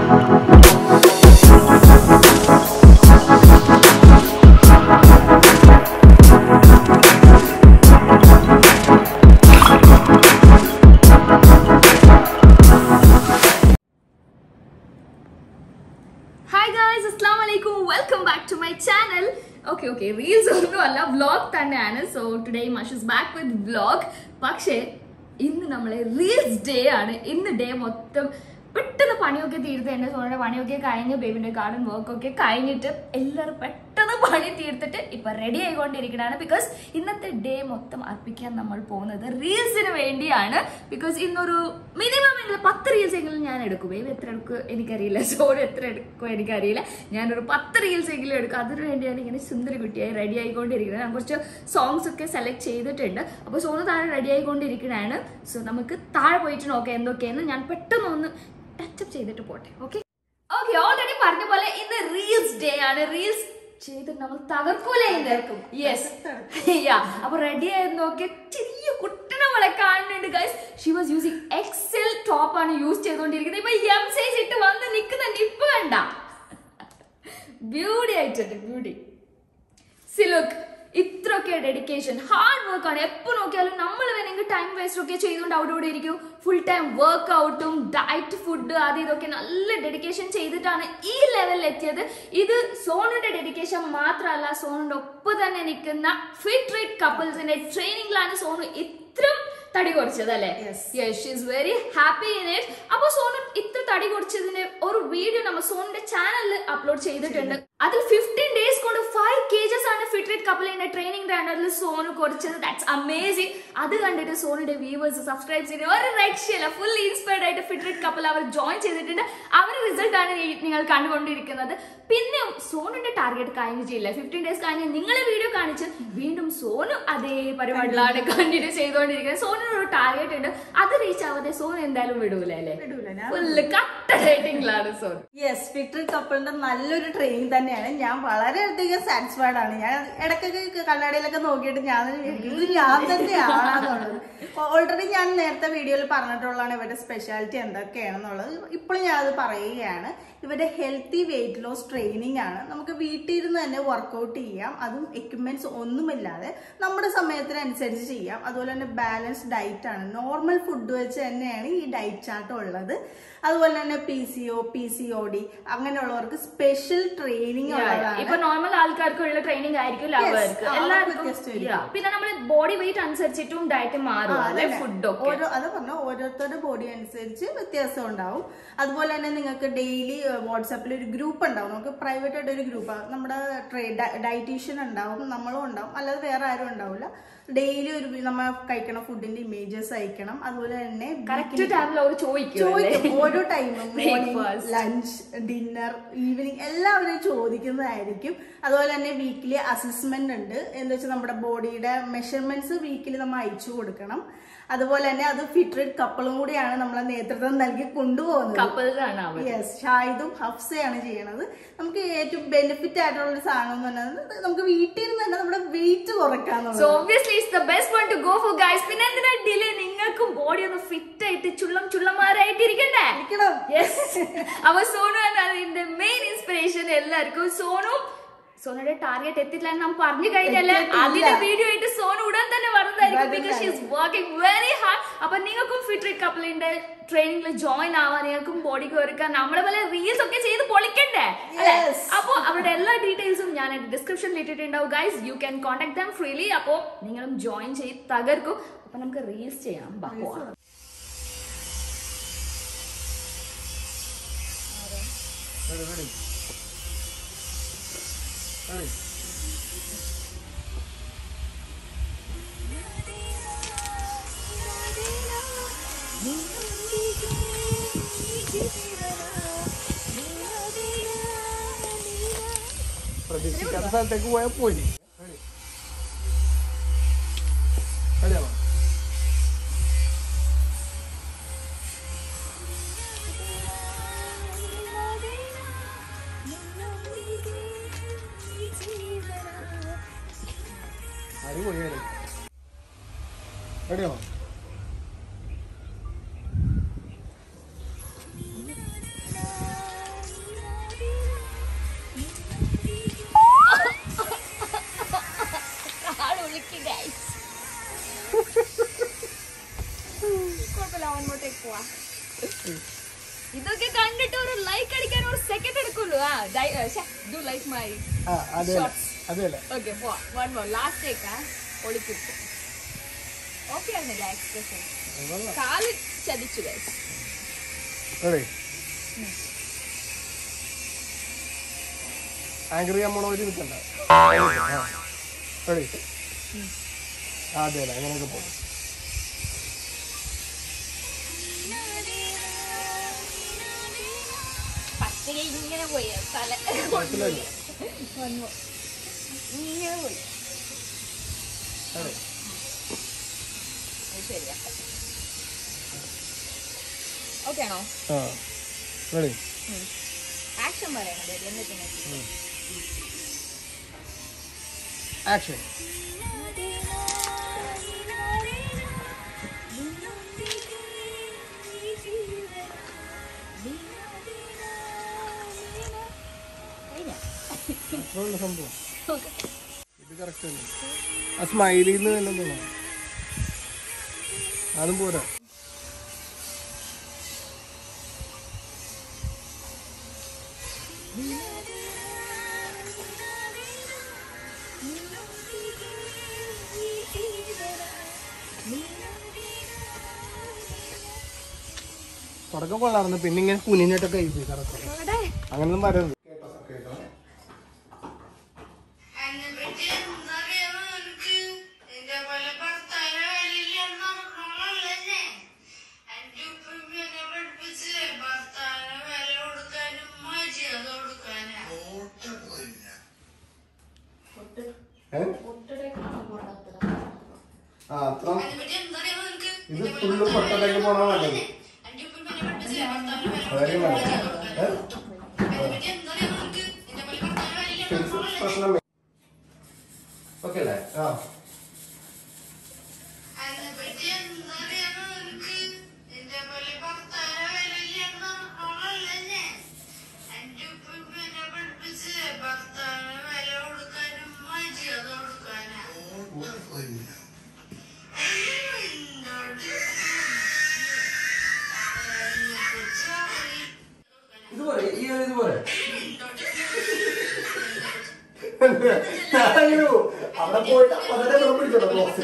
Hi guys അസ്സാം വലൈക്കും welcome back to my channel okay okay reels ഒന്നും അല്ല വ്ലോഗ് തന്നെയാണ് സോ ടുഡേ മഷ് ഇസ് ബാക്ക് വിത്ത് വ്ലോഗ് പക്ഷേ ഇന്ന് നമ്മളെ റീൽസ് ഡേ ആണ് ഇന്ന് ഡേ മൊത്തം പെട്ടെന്ന് പണിയൊക്കെ തീർത്ത് എൻ്റെ സോണിയുടെ പണിയൊക്കെ കഴിഞ്ഞ് ബേബിന്റെ ഗാർഡൻ വർക്കൊക്കെ കഴിഞ്ഞിട്ട് എല്ലാവരും പെട്ടെന്ന് പണി തീർത്തിട്ട് ഇപ്പൊ റെഡി ആയിക്കൊണ്ടിരിക്കുകയാണ് ബിക്കോസ് ഇന്നത്തെ ഡേ മൊത്തം അർപ്പിക്കാൻ നമ്മൾ പോകുന്നത് റീൽസിന് വേണ്ടിയാണ് ബിക്കോസ് ഇന്നൊരു മിനിമം എങ്കിലും പത്ത് റീൽസ് എങ്കിലും ഞാൻ എടുക്കും ബേബി എത്ര എടുക്കും എനിക്കറിയില്ല സോണി എത്ര എടുക്കും എനിക്കറിയില്ല ഞാനൊരു പത്ത് റീൽസ് എങ്കിലും എടുക്കും അതിനു വേണ്ടിയാണ് ഇങ്ങനെ സുന്ദരി കുട്ടിയായി റെഡി ആയിക്കൊണ്ടിരിക്കുന്നത് ഞാൻ കുറച്ച് സോങ്സ് ഒക്കെ സെലക്ട് ചെയ്തിട്ടുണ്ട് അപ്പോൾ സോണ് താഴെ റെഡി ആയിക്കൊണ്ടിരിക്കുന്നതാണ് സോ നമുക്ക് താഴെ പോയിട്ട് നോക്കാം എന്തൊക്കെയെന്ന് ഞാൻ പെട്ടെന്ന് ഒന്ന് ടച്ചപ്പ് ചെയ്തിട്ട് പോട്ടെ ഓക്കെ ഓക്കെ ഓൾറെഡി പറഞ്ഞ പോലെ ഇന്ന് റീൽസ് ഡേ ആണ് റീൽസ് ചെയ്ത് നമ്മൾ തകർക്കൂലേ യെസ് യാ അപ്പൊ റെഡി ആയത് നോക്കി ചെറിയ കുട്ടി നമ്മളെ കാണുന്നുണ്ട് guys she was using XL top ആണ് യൂസ് ചെയ്തുകൊണ്ടിരിക്കുന്നത് ഇപ്പൊ എം സൈസ് ഇട്ട് വന്ന് നിൽക്കുന്ന നിപ്പ് കണ്ട ബ്യൂട്ടി ആയിട്ടുണ്ട് ബ്യൂട്ടി സിലുക്ക് ഇത്രയൊക്കെ ഡെഡിക്കേഷൻ ഹാർഡ് വർക്ക് ആണ് എപ്പോ നോക്കിയാലും നമ്മൾ വേണമെങ്കിൽ ടൈം വേസ്റ്റ് ഒക്കെ ചെയ്തുകൊണ്ട് അവിടെ ഇവിടെ ഇരിക്കും ഫുൾ ടൈം വർക്ക് ഔട്ടും ഡയറ്റ് ഫുഡ് അത് ഇതൊക്കെ നല്ല ഡെഡിക്കേഷൻ ചെയ്തിട്ടാണ് ഈ ലെവലിൽ എത്തിയത് ഇത് സോണിന്റെ ഡെഡിക്കേഷൻ മാത്രമല്ല സോണിന്റെ ഒപ്പം തന്നെ നിൽക്കുന്ന ഫിറ്റ് റേറ്റ് കപ്പിൾസിന്റെ ട്രെയിനിങ്ങിലാണ് സോണു ഇത്രയും തടി കുറച്ചത് അല്ലേ yes she's very happy in it അപ്പൊ സോനു ഇത്ര തടി കുറച്ചതിന്റെ ഒരു വീഡിയോ നമ്മൾ സോണിന്റെ ചാനലിൽ അപ്ലോഡ് ചെയ്തിട്ടുണ്ട് അതിൽ ഫിഫ്റ്റീൻ ഡേയ്സ് കൊണ്ട് ഫൈവ് കേജസ് ആണ് ഫിറ്റ്രേറ്റ് കപ്പിളിന്റെ ട്രെയിനിങ് റണ്ണറിൽ സോനു കുറച്ചത് ദാറ്റ്സ് അമേസിംഗ് അത് കണ്ടിട്ട് സോണിന്റെ വ്യൂവേഴ്സ് സബ്സ്ക്രൈബ് ചെയ്ത് ഒരു രക്ഷയില്ല ഫുൾ ഇൻസ്പയർഡ് ആയിട്ട് ഫിറ്റ്രേറ്റ് കപ്പിൾ അവർ ജോയിൻ ചെയ്തിട്ടുണ്ട് അവരുടെ റിസൾട്ട് ആണ് ഈ നിങ്ങൾ കണ്ടുകൊണ്ടിരിക്കുന്നത് പിന്നെ സോണിന്റെ ടാർഗറ്റ് കഴിഞ്ഞിട്ടില്ല ഫിഫ്റ്റീൻ ഡേയ്സ് കഴിഞ്ഞ് നിങ്ങളെ വീഡിയോ കാണിച്ച് വീണ്ടും സോനു അതേ പരിപാടികളാണ് കണ്ടിന്യൂ ചെയ്തുകൊണ്ടിരിക്കുന്നത് സോണിന് ഒരു ടാർഗറ്റ് ഉണ്ട് അത് റീച്ച് ആവാതെ സോനു എന്തായാലും വിടൂല അല്ലേ വിടൂല, ഞാൻ ഫുള്ള് കട്ട റേറ്റിംഗിലാണ് സോനു യെസ് ഫിറ്റർ കപ്പിളിന്റെ നല്ലൊരു ട്രെയിനിങ് തന്നെയാണ് ഞാൻ വളരെയധികം സാറ്റിസ്ഫൈഡ് ആണ് ഞാൻ ഇടയ്ക്കൊക്കെ കണ്ണാടിയിലൊക്കെ നോക്കിയിട്ട് ഞാൻ വിചാരിക്കും, ഇത് ഞാൻ തന്നെയാണെന്നുള്ളത് ഓൾറെഡി ഞാൻ നേരത്തെ വീഡിയോയിൽ പറഞ്ഞിട്ടുള്ളതാണ് ഇവരുടെ സ്പെഷ്യാലിറ്റി എന്തൊക്കെയാണെന്നുള്ളത് ഇപ്പോഴും ഞാൻ അത് പറയുകയാണ് ഇവരുടെ ഹെൽത്തി വെയിറ്റ് ലോസ് ട്രെയിനിങ് ആണ് നമുക്ക് വീട്ടിൽ ഇരുന്ന് തന്നെ വർക്കൗട്ട് ചെയ്യാം അതും എക്യുപ്മെന്റ്സ് ഒന്നുമില്ലാതെ നമ്മുടെ സമയത്തിനനുസരിച്ച് ചെയ്യാം അതുപോലെ തന്നെ ബാലൻസ് ഡയറ്റ് ആണ് നോർമൽ ഫുഡ് വെച്ച് തന്നെയാണ് ഈ ഡയറ്റ് ചാർട്ട് ഉള്ളത് അതുപോലെ തന്നെ P C O P C O D അങ്ങനെയുള്ളവർക്ക് സ്പെഷ്യൽ ട്രെയിനിങ് ഉള്ളതാണ് ഇപ്പൊ നോർമൽ ആൾക്കാർക്കുള്ള ട്രെയിനിങ് ആയിരിക്കും അവർക്ക് ആ, എല്ലാവർക്കും വ്യത്യസ്തം Yeah. പിന്നെ നമ്മൾ ബോഡി വെയിറ്റ് അനുസരിച്ചിട്ടും ഡയറ്റ് മാറും അല്ലെ ഫുഡൊക്കെ ഓരോ അത് പറഞ്ഞ ഓരോരുത്തരുടെ ബോഡി അനുസരിച്ച് വ്യത്യാസം ഉണ്ടാവും അതുപോലെ തന്നെ നിങ്ങൾക്ക് ഡെയിലി വാട്സാപ്പിൽ ഒരു ഗ്രൂപ്പ് ഉണ്ടാവും നമുക്ക് പ്രൈവറ്റ് ആയിട്ട് ഒരു ഗ്രൂപ്പ് നമ്മുടെ ഡയറ്റീഷ്യൻ ഉണ്ടാവും നമ്മളും ഉണ്ടാവും അല്ലാതെ വേറെ ആരും ഉണ്ടാവില്ല ഡെയിലി ഒരു നമ്മൾ കഴിക്കണ ഫുഡിന്റെ ഇമേജസ് അയക്കണം അതുപോലെ തന്നെ കറക്റ്റ് ടൈമിൽ അവർ ചോദിക്കും അല്ലേ? ചോദിക്കും ഓരോ ടൈമും morning Breakfast. Lunch dinner evening എല്ലാവരും ചോദിക്കുന്നതായിരിക്കും അതുപോലെ തന്നെ വീക്കിലി അസസ്മെന്റ് ഉണ്ട് എന്താ വെച്ചാൽ നമ്മുടെ ബോഡിയുടെ മെഷർമെന്റ്സ് വീക്കിലി നമ്മൾ അയച്ചു കൊടുക്കണം അതുപോലെ തന്നെ അത് ഫിറ്റഡ് കപ്പിളും കൂടിയാണ് നമ്മളെ നേതൃത്വം നൽകി കൊണ്ടുപോകുന്നത് Couples ആണ് അവർ യെസ് ഷാഹിദും ഹഫ്സയാണ് ചെയ്യണത് നമുക്ക് ഏറ്റവും ബെനിഫിറ്റ് ആയിട്ടുള്ള ഒരു സാധനം എന്ന് പറയുന്നത് നമുക്ക് വീട്ടിൽ നിന്ന് തന്നെ നമ്മുടെ വെയിറ്റ് കുറയ്ക്കാന്നുള്ളത് so obviously it's the best one to go for guys പിന്നെ എന്തിനാ ഡിലേ നിങ്ങൾക്കും ബോഡി ഒന്ന് ഫിറ്റ് ആയിട്ട് ചുള്ളം ചുള്ളന്മാരായിട്ട് ഇരിക്കണ്ടേ ഇരിക്കണം. യെസ് അപ്പൊ സോനു ആണ് അതിന്റെ മെയിൻ ഇൻസ്പിറേഷൻ എല്ലാവർക്കും സോനു സോനുടെ ടാർഗറ്റ് എത്തിയില്ല എന്ന് നാം പറഞ്ഞു കഴിഞ്ഞാല് എത്തിയിട്ടില്ല. അതിന്റെ വീഡിയോ ആയിട്ട് സോനു ഉടൻ തന്നെ വരുന്നതായിരിക്കും because she's working very hard അപ്പൊ നിങ്ങൾക്കും ഫിറ്റ് കപ്പിളിന്റെ ട്രെയിനിങ്ങിൽ ജോയിൻ ആവാൻ നിങ്ങൾക്കും ബോഡി ഒരുക്കാൻ നമ്മളെ പോലെ റീൽസ് ഒക്കെ ചെയ്ത് പൊളിക്കണ്ടേ അല്ലേ? Yes. അപ്പോ അവരുടെ എല്ലാ ഡീറ്റെയിൽസും ഞാൻ ഡിസ്ക്രിപ്ഷനിൽ ഇട്ടിട്ടുണ്ടാവും guys you can contact them freely അപ്പോ നിങ്ങളും ജോയിൻ ചെയ്ത് തകർക്കും അപ്പൊ നമുക്ക് റീൽസ് ചെയ്യാം ബാ, പോവാം. പ്രതീക്ഷിക്കാത്ത സ്ഥലത്തേക്ക് പോയാൽ പോയി കളിയാണോ അടിപൊളിയാണ് റെഡിയാണോ ഇതൊക്കെ കണ്ടിട്ട് ഒരു ലൈക്ക് അടിക്കാൻ ഒരു സെക്കൻഡ് എടുക്കുള്ളൂ ആ ഡു ലൈക്ക് മൈ ആ അതെ Shots. അതെയല്ലേ okay one more last take ഒളിക്കിട്ട് ഓക്കെ ആയിരുന്നില്ല എക്സ്പ്രഷൻ കാല് ചതിച്ചു ഗൈസ് റെഡി ആങ്കർ ചെയ്യാൻ പോണ ഒരു നിൽക്കണ്ട റെഡി അതെ അല്ലേ അങ്ങനെയൊക്കെ പോകും പച്ചക ഇങ്ങനെ പോയി തല മനസ്സിലായില്ലേ വന്നു ഇങ്ങനെ പോയി റെഡി അത് ശരിയാ ഓക്കെ ആണോ ആ റെഡി ആക്ഷൻ പറയണം baby. എന്നിട്ട് ഞാൻ ആക്ഷൻ അത്രയുള്ള സംഭവം ഇത് കറക്റ്റ് തന്നെ ആ സ്മൈലിൽ നിന്ന് തന്നെ തോന്നണം അതും പോരാ തുടക്കം കൊള്ളാറുണ്ട് പിന്നെ ഇങ്ങനെ കുനിഞ്ഞിട്ടൊക്കെ ആയിപ്പോയി കറക്റ്റ് അങ്ങനൊന്നും പറയരുത് കേട്ടോ കേട്ടോ ഏ? ആ അത്ര ഇത് ഫുള്ള് പൊട്ടത്തേക്ക് പോണ നല്ലത് വളരെ നല്ലത് പ്രശ്നം ഓക്കെ അല്ലേ ആ ഇതുപോലെ ഈ ഒരു ഇതുപോലെ അയ്യോ അവിടെ പോയിട്ട് അതിനെ ഇവിടെ പിടിച്ചോട്ടോ ബോക്സ്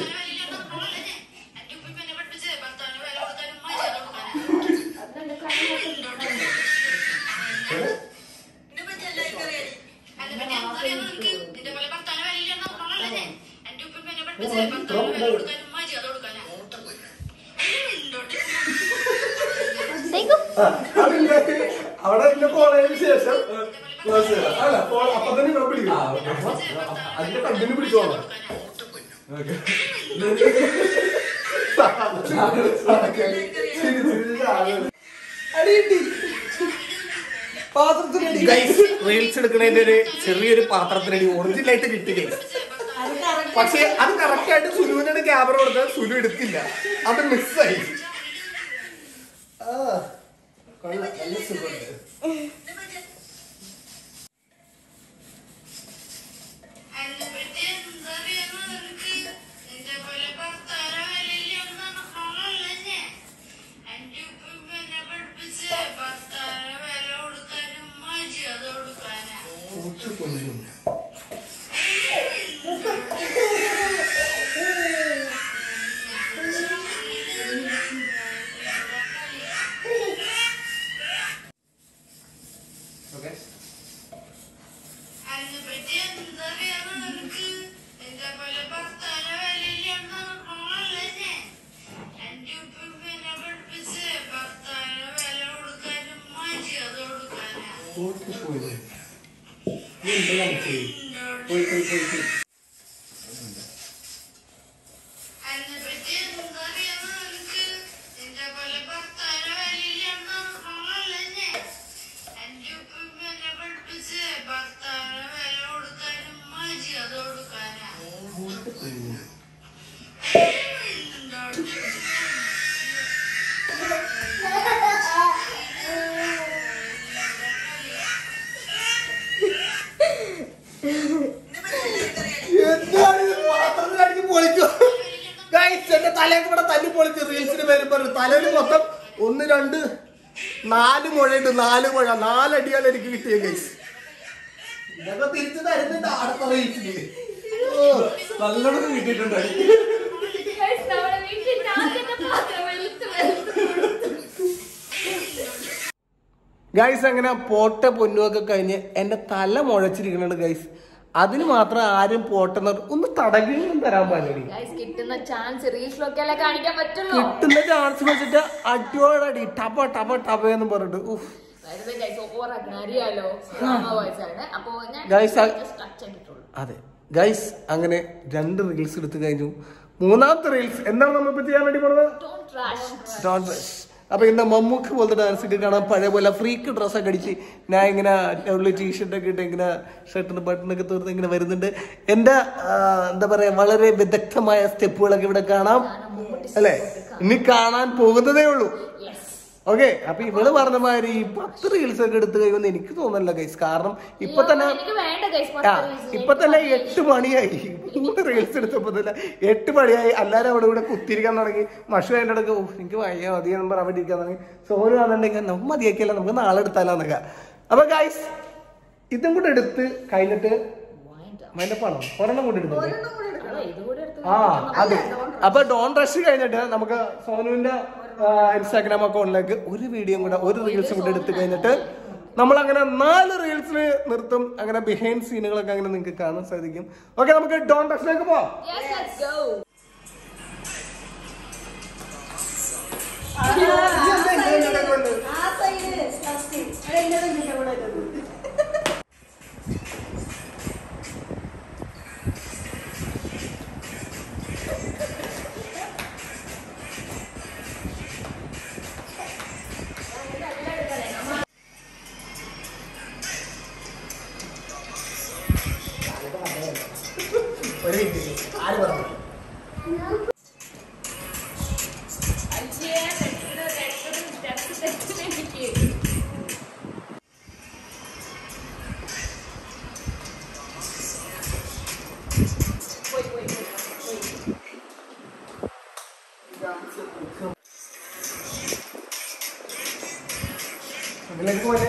അതിന്റെ അവിടെ എന്നെ പോണതിന് ശേഷം അല്ല പോ- അപ്പൊ തന്നെ ഇവിടെ പിടിക്കും ആ, ഓക്കേ. അപ്പൊ അതിന്റെ കണ്ടിന് പിടിച്ചോളാം റീൽസ് എടുക്കണതിന്റെ ഒരു ചെറിയൊരു പാത്രത്തിനടി ഒറിജിനൽ ആയിട്ട് കിട്ടി ഗൈസ് പക്ഷെ അത് കറക്റ്റ് ആയിട്ട് സുലുവിനാണ് ക്യാമറ കൊടുത്തത് സുലു എടുത്തില്ല അത് മിസ്സായി ആ കൊള്ളാം നല്ല സുഖമുണ്ട് ഓക്കെ പോയി പോയി പോയി പോയി എന്താണ് ഇത് പാത്രത്തിലടിച്ച് പൊളിക്കോ ഗൈസ് എന്റെ തലയൊക്കെ ഇവിടെ തല്ലി പൊളിച്ച് റീൽസിന് പേരും പറഞ്ഞു തലയിൽ മൊത്തം ഒന്ന് രണ്ട് നാല് മുഴയുണ്ട് നാല് മുഴ നാലടിയാണ് എനിക്ക് കിട്ടിയ ഗൈസ് ഇതൊക്കെ തിരിച്ചു തരുന്നുണ്ട് അടുത്ത റേറ്റില് നല്ലോണം കിട്ടിയിട്ടുണ്ട് Guys, നമ്മുടെ വീട്ടിൽ ഞാൻ തന്നെ പാത്രം വെളുത്ത് വെളുത്ത് ഗൈസ് അങ്ങനെ പോട്ട പൊന്നുമൊക്കെ കഴിഞ്ഞ് എന്റെ തല മുഴച്ചിരിക്കുന്നുണ്ട് ഗൈസ് അതിന് മാത്രം ആരും പോട്ടെന്ന് ഒന്ന് തടകിലും തരാൻ പാടില്ല Guys, കിട്ടുന്ന ചാൻസ് റീൽസിലൊക്കെ അല്ലേ കാണിക്കാൻ പറ്റുള്ളൂ കിട്ടുന്ന ചാൻസ് വെച്ചിട്ട് അടിയോടടി ടപ ടപ ടപ എന്ന് പറഞ്ഞിട്ട് ഉഫ് വെറുതെ guys, ഓവറാക്കണം അറിയാലോ വോയിസ് ആണ് അപ്പോ ഞാൻ Guys, ആ- just touch ചെയ്തിട്ടുള്ളൂ അതെ ഗൈസ് അങ്ങനെ രണ്ട് റീൽസ് എടുത്തു കഴിഞ്ഞു മൂന്നാമത്തെ റീൽസ് എന്താണ് നമ്മളിപ്പോ ചെയ്യാൻ വേണ്ടി പറഞ്ഞത് Don't rush. ഡോണ്ട് റഷ് അപ്പൊ ഇന്ന് മമ്മൂക്ക് പോലത്തെ ഡാൻസ് ഒക്കെ കാണാൻ പഴയ പോലെ ഫ്രീക്ക് ഡ്രസ്സൊക്കെ അടിച്ച് ഞാൻ ഇങ്ങനെ ഉള്ള ടീഷർട്ട് ഒക്കെ ഇട്ട് ഇങ്ങനെ ഷർട്ടിന് ബട്ടണൊക്കെ തീർന്ന് ഇങ്ങനെ വരുന്നുണ്ട് എന്റെ ആ, എന്താ പറയാ വളരെ വിദഗ്ധമായ സ്റ്റെപ്പുകളൊക്കെ ഇവിടെ കാണാം അല്ലെ ഇനി കാണാൻ പോകുന്നതേ ഉള്ളൂ Yes. ഓക്കെ അപ്പൊ ഇവള് പറഞ്ഞ മാതിരി ഈ പത്ത് റീൽസ് ഒക്കെ എടുത്തു കഴിയുമെന്ന് എനിക്ക് തോന്നല്ല ഗൈസ് കാരണം ഇപ്പൊ തന്നെ എനിക്ക് വേണ്ട guys, ആ പത്ത് reels. ഇപ്പൊ തന്നെ എട്ട് മണിയായി മൂന്ന് റീൽസ് എടുത്തപ്പോ തന്നെ എട്ട് മണിയായി എല്ലാരും അവിടെ ഇവിടെ കുത്തിരിക്കാൻ തുടങ്ങി മഷു അതിന്റെ ഇടയ്ക്ക് "ഓ, എനിക്ക് വയ്യ മതി എന്ന് പറഞ്ഞ അവിടെ ഇരിക്കാൻ തുടങ്ങി സോനു ആണെന്നുണ്ടെങ്കിൽ നമുക്ക് മതിയാക്കിയല്ല നമുക്ക് നാളെ എടുത്താലോന്നൊക്കെ അപ്പൊ ഗൈസ് ഇതും കൂടെ എടുത്ത് കഴിഞ്ഞിട്ട് അതിന്റെ പണം ഒരെണ്ണം കൂടെ എടുത്തില്ലേ അതെ, ഇതുകൂടെ എടുത്ത് ആ അതെ അപ്പൊ ഡോൺ റഷ് കഴിഞ്ഞിട്ട് നമുക്ക് സോനുവിന്റെ ഇൻസ്റ്റാഗ്രാം അക്കൗണ്ടിലേക്ക് ഒരു വീഡിയോ കൂടെ ഒരു റീൽസും കൂടെ എടുത്തു കഴിഞ്ഞിട്ട് നമ്മൾ അങ്ങനെ നാല് റീൽസിൽ നിർത്തും അങ്ങനെ ബിഹൈൻഡ് സീനുകളൊക്കെ അങ്ങനെ നിങ്ങൾക്ക് കാണാൻ സാധിക്കും ഓക്കെ നമുക്ക് ഡോൺ റഷിലേക്ക് പോവാം Yes, let's go. ആ സൈഡ് ഫസ്റ്റ് അതെങ്ങനെ ഇവിടെ വരുന്നത് ഒരു മിനിറ്റ് ആര് പറഞ്ഞു അയ്യേ, തെറ്റിന് തെറ്റിന് steps തെറ്റിന് എനിക്ക്. പോയി, പോയി, പോയി, പോയി. അതിലേക്ക് പോലെ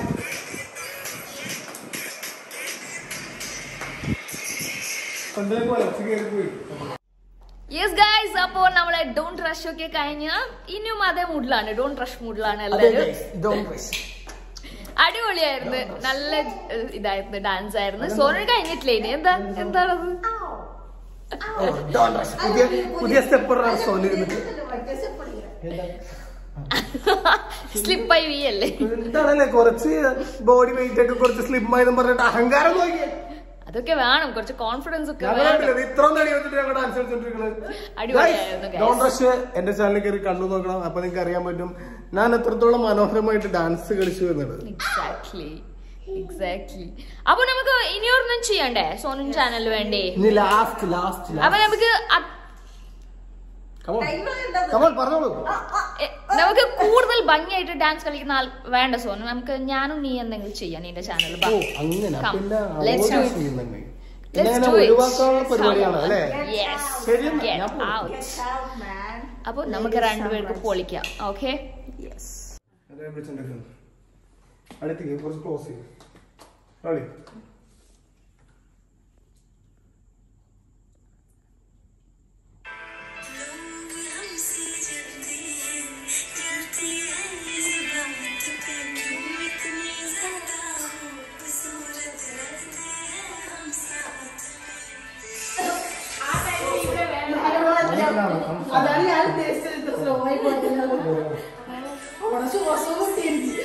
കൊണ്ടിലേക്ക് പോലെ ഒച്ച കയറി പോയി യെസ് ഗൈസ് അപ്പോ നമ്മളെ ഡോണ്ട് റഷ് ഒക്കെ കഴിഞ്ഞ് ഇനിയും അതേ മൂഡിലാണ് ഡോണ്ട് റഷ് മൂഡിലാണ് അതെ എല്ലാവരും guys, don't rush. അടിപൊളിയായിരുന്നു നല്ല ഏഹ്, ഇതായിരുന്നു ഡാൻസ് ആയിരുന്നു സോനു കഴിഞ്ഞിട്ടില്ലേ ഇനി എന്താ എന്താണത് ഓ, don't rush. പുതിയ പുതിയ സ്റ്റെപ്പ് സോനു ഇരുന്നിട്ട് സ്ലിപ്പായി വീ അല്ലേ എന്താണല്ലേ കുറച്ച് ബോഡി വെയിറ്റ് ഒക്കെ കുറച്ച് സ്ലിം ആയെന്ന് പറഞ്ഞിട്ട് അഹങ്കാരം നോക്കിയേ അതൊക്കെ വേണം കുറച്ച് കോൺഫിഡൻസ് ഒക്കെ ഞാൻ വേണം കണ്ടില്ല, ഇത് ഇത്രയും തടി വെച്ചിട്ട് ഞങ്ങൾ ഡാൻസ് കളിച്ചോണ്ടിരിക്കുന്നത് അടിപൊളിയായിരുന്നു, guys. ഡോൺ റഷ് എന്റെ ചാനലിൽ കയറി കണ്ടു നോക്കണം അപ്പൊ നിങ്ങൾക്ക് അറിയാൻ പറ്റും ഞാൻ എത്രത്തോളം മനോഹരമായിട്ട് ഡാൻസ് കളിച്ചു എന്നുള്ളത് എക്സാക്ട്ലി എക്സാക്ട്ലി അപ്പൊ നമുക്ക് ഇനിയൊരെണ്ണം ചെയ്യണ്ടേ സോനു ചാനലിൽ വേണ്ടി ഇനി ലാസ്റ്റ് ലാസ്റ്റ് അപ്പൊ നമുക്ക് അത്- കമൽ പറഞ്ഞോളൂ എ, നമുക്ക് കൂടുതൽ ഭംഗിയായിട്ട് ഡാൻസ് കളിക്കുന്ന ആൾ വേണ്ട സോനു നമുക്ക് ഞാനും നീ എന്തെങ്കിലും ചെയ്യാം നിന്റെ ചാനലിൽ ഓ അങ്ങനെ Come. പിന്നെ Let's do avoid it. ചെയ്യുന്നുണ്ട്. Let's പിന്നെ അങ്ങനെ do it. ഒഴിവാക്കാനുള്ള പരിപാടിയാണ് അല്ലേ Yes. ശരി എന്നാ, Get ഞാൻ പോകും. out. അപ്പൊ നമുക്ക് രണ്ടുപേർക്ക് പൊളിക്കാം ഓക്കെ അടുത്തേക്ക് കുറച്ച് ക്ലോസ് ചെയ്യും Ready? അതാണ് ഞാൻ ഉദ്ദേശിച്ചത് സ്ലോ ആയി പോകുന്നത് അവിടെ ശ്വാസം മുട്ടിയിരിക്കും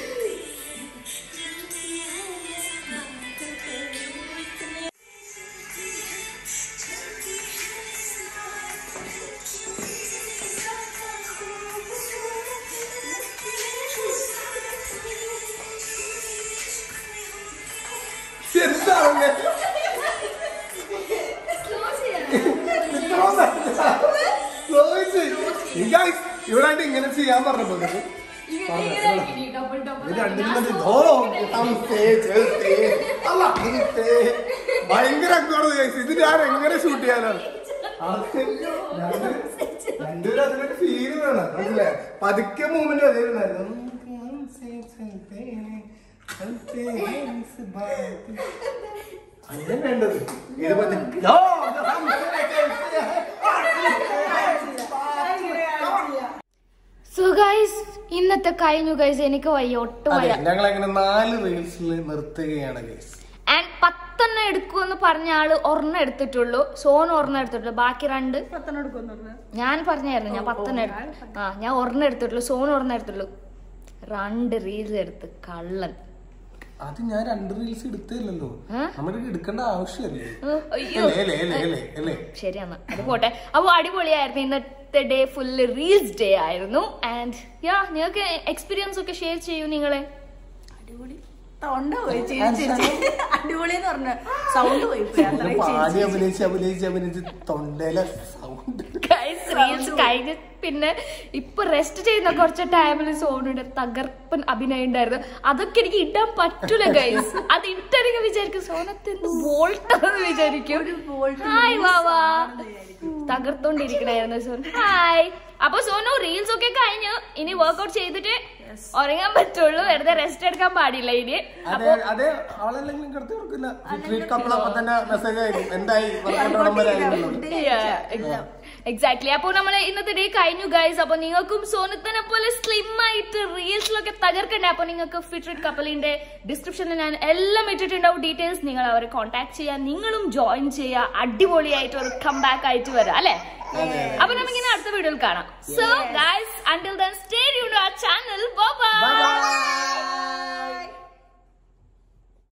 എന്താണ് ഇവിടെ ഇങ്ങനെ ചെയ്യാൻ പറഞ്ഞപ്പോ ഇത് രണ്ടിനും കൂടി ഓ തണുത്തേ, ചെറുത്തേ, അല്ല, ഇരുത്തേ. ഭയങ്കര അക്കമാണ് guys. ഇത് ഞാൻ എങ്ങനെ ഷൂട്ട് ചെയ്യാനാണ് അത് ഞങ്ങള് രണ്ടുപേരും അതിനൊരു ഫീൽ വേണം മനസ്സിലെ പതുക്കെ മൂവ്മെന്റ് അതേണ്ടായിരുന്നു അങ്ങനെ വേണ്ടത് ഇത് മതി സോ ഗൈസ് ഇന്നത്തെ കഴിഞ്ഞു ഗൈസ് എനിക്ക് വയ്യ ഒട്ടും അതെ വയ്യ ഞങ്ങൾ അങ്ങനെ നാല് റീൽസിൽ നിർത്തുകയാണ് ഗൈസ് ആൻഡ് പത്തെണ്ണം എടുക്കുമെന്ന് പറഞ്ഞ ആള് ഒരെണ്ണം എടുത്തിട്ടുള്ളൂ സോൺ ഒരെണ്ണം എടുത്തിട്ടുള്ളൂ ബാക്കി രണ്ട് പത്തെണ്ണം എടുക്കുന്നുള്ളു ഞാൻ പറഞ്ഞായിരുന്നു ഞാൻ പത്തെണ്ണം എടുത്തു ആ ഞാൻ ഒരെണ്ണം എടുത്തിട്ടുള്ളൂ സോൺ ഒരെണ്ണം എടുത്തിട്ടുള്ളൂ രണ്ട് റീൽസ് എടുത്ത് കള്ളൻ അത് ഞാൻ രണ്ട് റീൽസ് എടുത്തില്ലല്ലോ ഏ? നമുക്ക് എടുക്കേണ്ട ആവശ്യമല്ലേ ഏ, അയ്യോ അല്ലേ അല്ലേ അല്ലേ അല്ലേ അല്ലേ ശരി എന്നാ അത് പോട്ടെ അപ്പൊ അടിപൊളിയായിരുന്നു ഇന്നത്തെ ഡേ ഫുള്ള് റീൽസ് ഡേ ആയിരുന്നു ആൻഡ് യാ നിങ്ങൾക്ക് എക്സ്പീരിയൻസ് ഒക്കെ ഷെയർ ചെയ്യൂ നിങ്ങളെ അടിപൊളി തൊണ്ട പോയി ചിരിച്ച് ചിരിച്ച്. അടിപൊളി എന്ന് പറഞ്ഞ സൗണ്ട് പോയി പോയി. ഒന്ന് അത്രയും പാടി ചിരിച്ച്. അഭിനയിച്ച് അഭിനയിച്ച് അഭിനയിച്ച് തൊണ്ടയിലെ സൗണ്ട് റീൽസ് കഴിഞ്ഞ് പിന്നെ ഇപ്പൊ റെസ്റ്റ് ചെയ്യുന്ന കുറച്ച് ടൈമിൽ സോണിയുടെ തകർപ്പൻ അഭിനയം ഉണ്ടായിരുന്നു അതൊക്കെ എനിക്ക് ഇടാൻ പറ്റൂല ഗൈസ് അത് ഇട്ടെനിക്ക് വിചാരിക്കും സോനത്ത് വോൾട്ടാന്ന് വിചാരിക്കും ഹായ് വാവാ തകർത്തോണ്ടിരിക്കണായിരുന്നു സോൻ ഹായ് അപ്പൊ സോനു റീൽസ് ഒക്കെ കഴിഞ്ഞു ഇനി വർക്ക്ഔട്ട് ചെയ്തിട്ട് ഉറങ്ങാൻ പറ്റുള്ളൂ വെറുതെ റെസ്റ്റ് എടുക്കാൻ പാടില്ല ഇനി അതെ അതെ ആളല്ലെങ്കിലും കിടത്തി കൊടുക്കില്ല ട്രീറ്റ് കപ്പിൾ അപ്പൊ തന്നെ മെസ്സേജ് ആയിരിക്കും എന്തായി വരാനുള്ളത് എക്സാക്ട്ലി അപ്പൊ നമ്മൾ ഇന്നത്തെ ഡേ കഴിഞ്ഞു ഗൈസ് അപ്പൊ നിങ്ങൾക്കും സോനത്തിനെ പോലെ സ്ലിം ആയിട്ട് റീൽസിലൊക്കെ തകർക്കണ്ടേ അപ്പൊ നിങ്ങൾക്ക് ഫിറ്റ്രിറ്റ് കപ്പലിന്റെ ഡിസ്ക്രിപ്ഷനിൽ ഞാൻ എല്ലാം ഇട്ടിട്ടുണ്ടാവും ഡീറ്റെയിൽസ് നിങ്ങൾ അവരെ കോൺടാക്ട് ചെയ്യാൻ നിങ്ങളും ജോയിൻ ചെയ്യുക അടിപൊളിയായിട്ട് ഒരു കം ബാക്ക് ആയിട്ട് വരാം അല്ലെ അപ്പൊ നമുക്കിനി അടുത്ത വീഡിയോയിൽ കാണാം so guys until then stay tune our channel bye Bye bye.